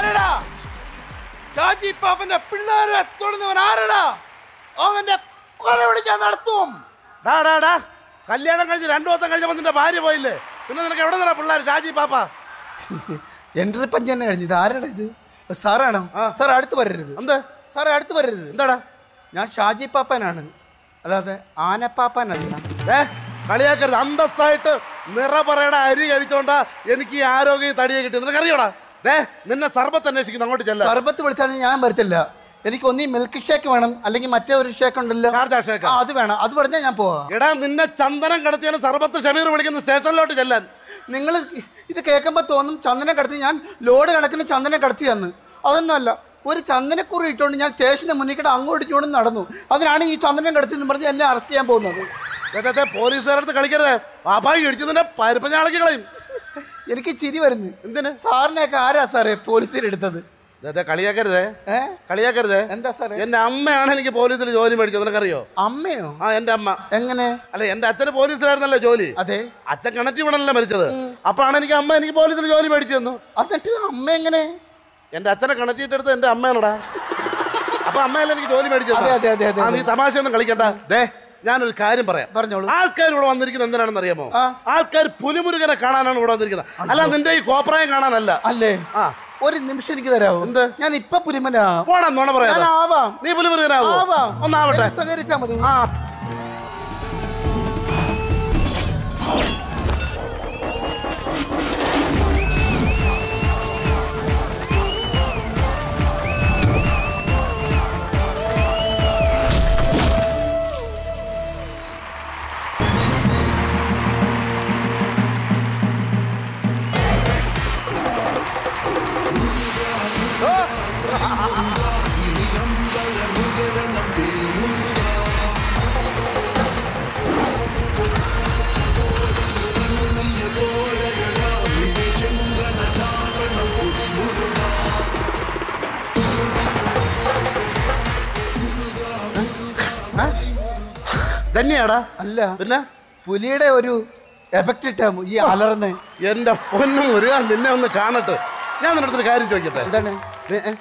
ആരടാ ഷാജി പാപ്പന്റെ പിള്ളേരെ തൊടുന്നവൻ ആരടാ അവന്റെ കൊല വിളിക്കാൻ നടത്തും ഡാ ഡാ ഡാ കല്യാണം കഴിഞ്ഞ് രണ്ടു ദിവസം കഴിഞ്ഞപ്പോൾ നിന്റെ ഭാര്യ പോയില്ലേ പിന്നെ നിനക്ക് എവിടെ നിന്നാ പിള്ളേർ രാജി പാപ്പ എന്റെ പഞ്ച് തന്നെ കഴിഞ്ഞു ഇത് ആരാടാ ഇത് സാറാണോ സാർ അടുത്ത് വരരുത് എന്ത് സാറേ അടുത്ത് വരരുത് എന്താടാ ഞാൻ ഷാജി പാപ്പനാണ് അല്ലാതെ ആനപ്പാപ്പനല്ല ഏ കളിയാക്കരുത് അന്തസ്സായിട്ട് നിറപറയുടെ അരി കഴിച്ചോണ്ടാ എനിക്ക് ഈ ആരോഗ്യ തടിയെ കിട്ടി നിനക്കറിയോടാ ദേ നിന്നെ സർബത്ത് അന്വേഷിക്കുന്നു അങ്ങോട്ട് ചെല്ലാം സർബത്ത് വിളിച്ചാലും ഞാൻ വരത്തില്ല എനിക്ക് ഒന്നീ മിൽക്ക് ഷേക്ക് വേണം അല്ലെങ്കിൽ മറ്റേ ഒരു ഷേക്ക് ഉണ്ടല്ലോ ഷാർജ ഷേക്ക്. ആ, അത് വേണം അത് പറഞ്ഞാൽ ഞാൻ പോവാ എടാ നിന്നെ ചന്ദനം കടത്തിയാണ് സർബത്ത് ഷമീർ വിളിക്കുന്ന സ്റ്റേഷനിലോട്ട് ചെല്ലാൻ നിങ്ങൾ ഇത് കേൾക്കുമ്പോൾ തോന്നും ചന്ദനം കടത്തി ഞാൻ ലോഡ് കണക്കിന് ചന്ദനം കടത്തി തന്ന് അതൊന്നുമല്ല ഒരു ചന്ദനക്കുറി ഇട്ടുകൊണ്ട് ഞാൻ സ്റ്റേഷന്റെ മുന്നിൽ കൂടെ അങ്ങോട്ട് ഇങ്ങോട്ടും നടന്നു അതിനാണ് ഈ ചന്ദനം കടത്തി എന്ന് പറഞ്ഞ് എന്നെ അറസ്റ്റ് ചെയ്യാൻ പോകുന്നത് ദേ പോലീസുകാരടുത്ത് കളിക്കരുത് പാപ്പായി ഇടിച്ചു നിന്നെ പരുപ്പഞ്ഞാളക്കി കളയും എനിക്ക് ചിരി വരുന്നു എന്തിന് സാറിനെയൊക്കെ ആരാ സാറേ പോലീസിൽ എടുത്തത് ദേ കളിയാക്കരുതേ ഏ കളിയാക്കരുതേ എന്താ സാറേ എന്റെ അമ്മയാണ് എനിക്ക് പോലീസിൽ ജോലി മേടിച്ചത് നിനക്കറിയോ അമ്മയോ ആ എന്റെ അമ്മ എങ്ങനെ അല്ല എന്റെ അച്ഛന് പോലീസിലായിരുന്നല്ലോ ജോലി അതെ അച്ഛൻ കിണറ്റി വീണല്ലോ മരിച്ചത് അപ്പാണ് എനിക്ക് അമ്മ എനിക്ക് പോലീസിൽ ജോലി മേടിച്ചു തന്നു എന്നിട്ട് അമ്മ എങ്ങനെ എന്റെ അച്ഛനെ കിണറ്റിട്ടെടുത്ത് എന്റെ അമ്മയാണടാ അപ്പൊ അമ്മയല്ല എനിക്ക് ജോലി മേടിച്ചു അതെ, അതെ, അതെ, അതെ, നീ തമാശയൊന്നും കളിക്കണ്ട ദേ ഞാനൊരു കാര്യം പറയാം പറഞ്ഞോളൂ. ആൾക്കാർ ഇവിടെ വന്നിരിക്കുന്നത് എന്തിനാണെന്ന് അറിയാമോ ആ. ആൾക്കാർ പുലിമുരുകനെ കാണാനാണ് ഇവിടെ വന്നിരിക്കുന്നത് അല്ല നിന്റെ ഈ കോപ്രായം കാണാനല്ല അല്ലേ ആ ഒരു നിമിഷം എനിക്ക് തരാമോ എന്ത്? ഞാൻ ഇപ്പൊ പുലിമനാ പോടാ നോണ പറയാ ഞാൻ ആവാം നീ പുലിമുരുകനാവോ ആവാം ഒന്നാവട്ടെ എന്നെ സഹകരിച്ചാ മതി ആ തന്നെയാടാ അല്ല പിന്നെ പുലിയുടെ ഒരു എഫക്റ്റ് ഇട്ടാ ഈ അലർന്ന് എന്റെ പൊന്നും ഒരു നിന്നെ ഒന്ന് കാണട്ടെ ഞാൻ നിന്റെ അടുത്തൊരു കാര്യം ചോദിക്കട്ടെ എന്താണ് ഏ, ഏ.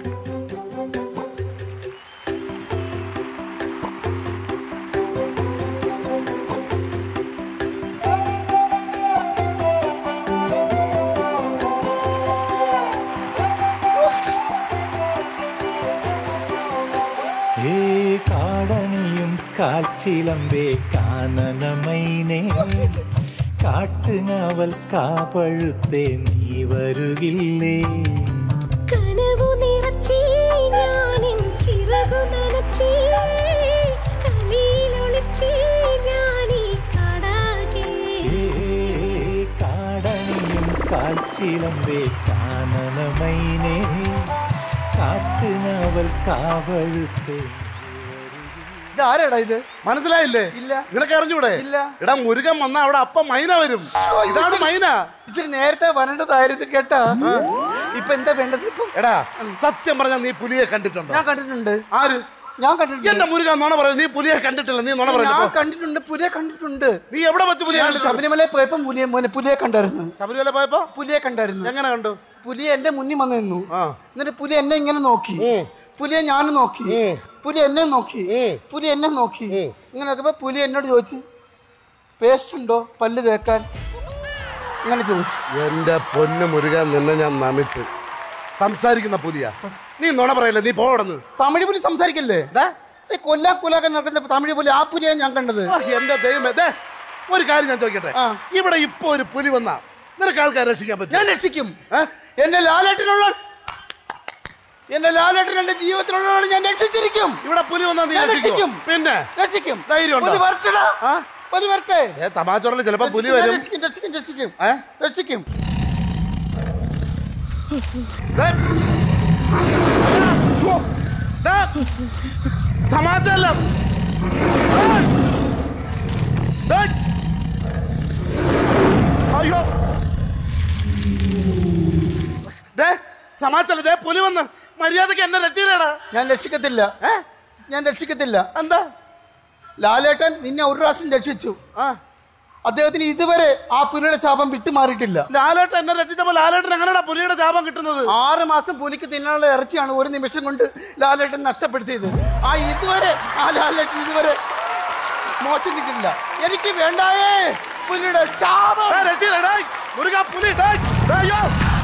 ഏ കാടണിയും കാൽച്ചിലമ്പേ കാനനമൈനേ കാട്ടുങ്ങാവൽ കാപ്പഴുത്തേ നീ വരുകില്ലേ കനവു നിറച്ചേ ഞാനിൻ ചിറകു നനച്ചേ കണിയിലൊളിച്ചേ ഞാനീ കാടാകെ ഏ കാടണിയും കാൽച്ചിലമ്പേ കാനനമൈനേ കാട്ടുങ്ങാവൽ കാവഴുത്തേ ഇതാരാടാ ഇത് മനസ്സിലായില്ലേ ഇല്ല. നിനക്ക് അറിഞ്ഞൂടെ ഇല്ല. എടാ മുരുകൻ വന്നാ അവിടെ അപ്പം മൈന വരും ഇതാണ് മൈന ഇച്ചിരി നേരത്തെ വരേണ്ടതായിരുന്നു കേട്ടാ ഇപ്പൊ എന്താ വേണ്ടത് ഇപ്പൊ എടാ സത്യം പറഞ്ഞാൽ നീ പുലിയെ കണ്ടിട്ടുണ്ടോ ഞാൻ കണ്ടിട്ടുണ്ട് ആര് ഞാൻ കണ്ടിട്ടുണ്ട് എന്റെ മുരുകൻ നോണ പറയുന്നത് നീ പുലിയെ കണ്ടിട്ടില്ല നീ നോണ ഞാൻ പറയുന്നത് കണ്ടിട്ടുണ്ട് പുലിയെ കണ്ടിട്ടുണ്ട് നീ എവിടെ വെച്ച് പുലിയെ ഞാൻ കണ്ടിട്ടുണ്ട് ശബരിമലയിൽ പോയപ്പോ പുലിയെ മോനെ പുലിയെ കണ്ടായിരുന്നു ശബരിമല പോയപ്പോ പുലിയെ കണ്ടായിരുന്നു എങ്ങനെ കണ്ടു പുലി എന്റെ മുന്നിൽ വന്ന് നിന്നു ആ. എന്നിട്ട് പുലി എന്നെ ഇങ്ങനെ നോക്കി ഉം. പുലിയെ ഞാനും നോക്കി ഉം. പുലി എന്നെ നോക്കി ഉം. പുലി എന്നെ നോക്കി ഉം. ഇങ്ങനെ നോക്കിയപ്പോ പുലി എന്നോട് ചോദിച്ചു പേസ്റ്റ് ഉണ്ടോ പല്ല് തേക്കാൻ ഇങ്ങനെ ചോദിച്ചു എന്റെ പൊന്നു മുരുകൻ നിന്നെ ഞാൻ നമിച്ചു സംസാരിക്കുന്ന പുലിയാ നീ നുണ പറയല്ലേ നീ പോടന്ന് തമിഴ് പുലി സംസാരിക്കല്ലേ ഈ കൊല്ലാ കൊലാക്കാൻ നടക്കുന്ന തമിഴ് പുലി ആ പുലിയെ ഞാൻ കണ്ടത് എന്റെ ദൈവമേ ദേ, ഒരു കാര്യം ഞാൻ ചോദിക്കട്ടെ ആ. ഇവിടെ ഇപ്പൊ ഒരു പുലി വന്നാ നിനക്ക് ആൾക്കാരെ രക്ഷിക്കാൻ ഞാൻ പറ്റും രക്ഷിക്കും എന്നെ ലാലേട്ടനുള്ള എന്നെ ലാലേട്ടൻ എന്റെ ജീവിതത്തിലുള്ള ഞാൻ രക്ഷിച്ചിരിക്കും ഇവിടെ പുലി വന്നാ നീ ഞാൻ രക്ഷിക്കുമോ? രക്ഷിക്കും. പിന്നെ രക്ഷിക്കും ധൈര്യമുണ്ടോ? പുലി വരട്ടെടാ. ആ? പുലി വരട്ടെ ഏ തമാച്ചോറിൽ ചിലപ്പോ പുലി ഞാൻ വരും രക്ഷിക്കും രക്ഷിക്കും രക്ഷിക്കും ഏ? രക്ഷിക്കും ദേ. ദേ. തമാശയല്ല ഏയ്. ഏയ്. അയ്യോ ദേ തമാശല്ല ദേ പുലി വന്ന് മര്യാദക്ക് എന്നെ രക്ഷിക്കടാ ഞാൻ രക്ഷിക്കത്തില്ല ഏ ഞാൻ രക്ഷിക്കത്തില്ല എന്താ ലാലേട്ടൻ നിന്നെ ഒരു പ്രാവശ്യം രക്ഷിച്ചു ആ അദ്ദേഹത്തിന് ഇതുവരെ ആ പുലിയുടെ ശാപം വിട്ടുമാറിയിട്ടില്ല ലാലേട്ടൻ എന്നെ രക്ഷിച്ചപ്പോ ലാലേട്ടൻ എങ്ങനെയാ പുലിയുടെ ശാപം കിട്ടുന്നത് ആറ് മാസം പുലിക്ക് തിന്നാനുള്ള ഇറച്ചിയാണ് ഒരു നിമിഷം കൊണ്ട് ലാലേട്ടൻ നഷ്ടപ്പെടുത്തിയത് ആ ഇതുവരെ ആ ലാലേട്ടൻ ഇതുവരെ മോശം കിട്ടില്ല എനിക്ക് വേണ്ടായേ പുലിയുടെ ശാപം ഏ, രക്ഷിക്കണേ, ഡേയ്. മുരുകാ, പുലി, ഡേയ്, ഡേയ്, അയ്യോ.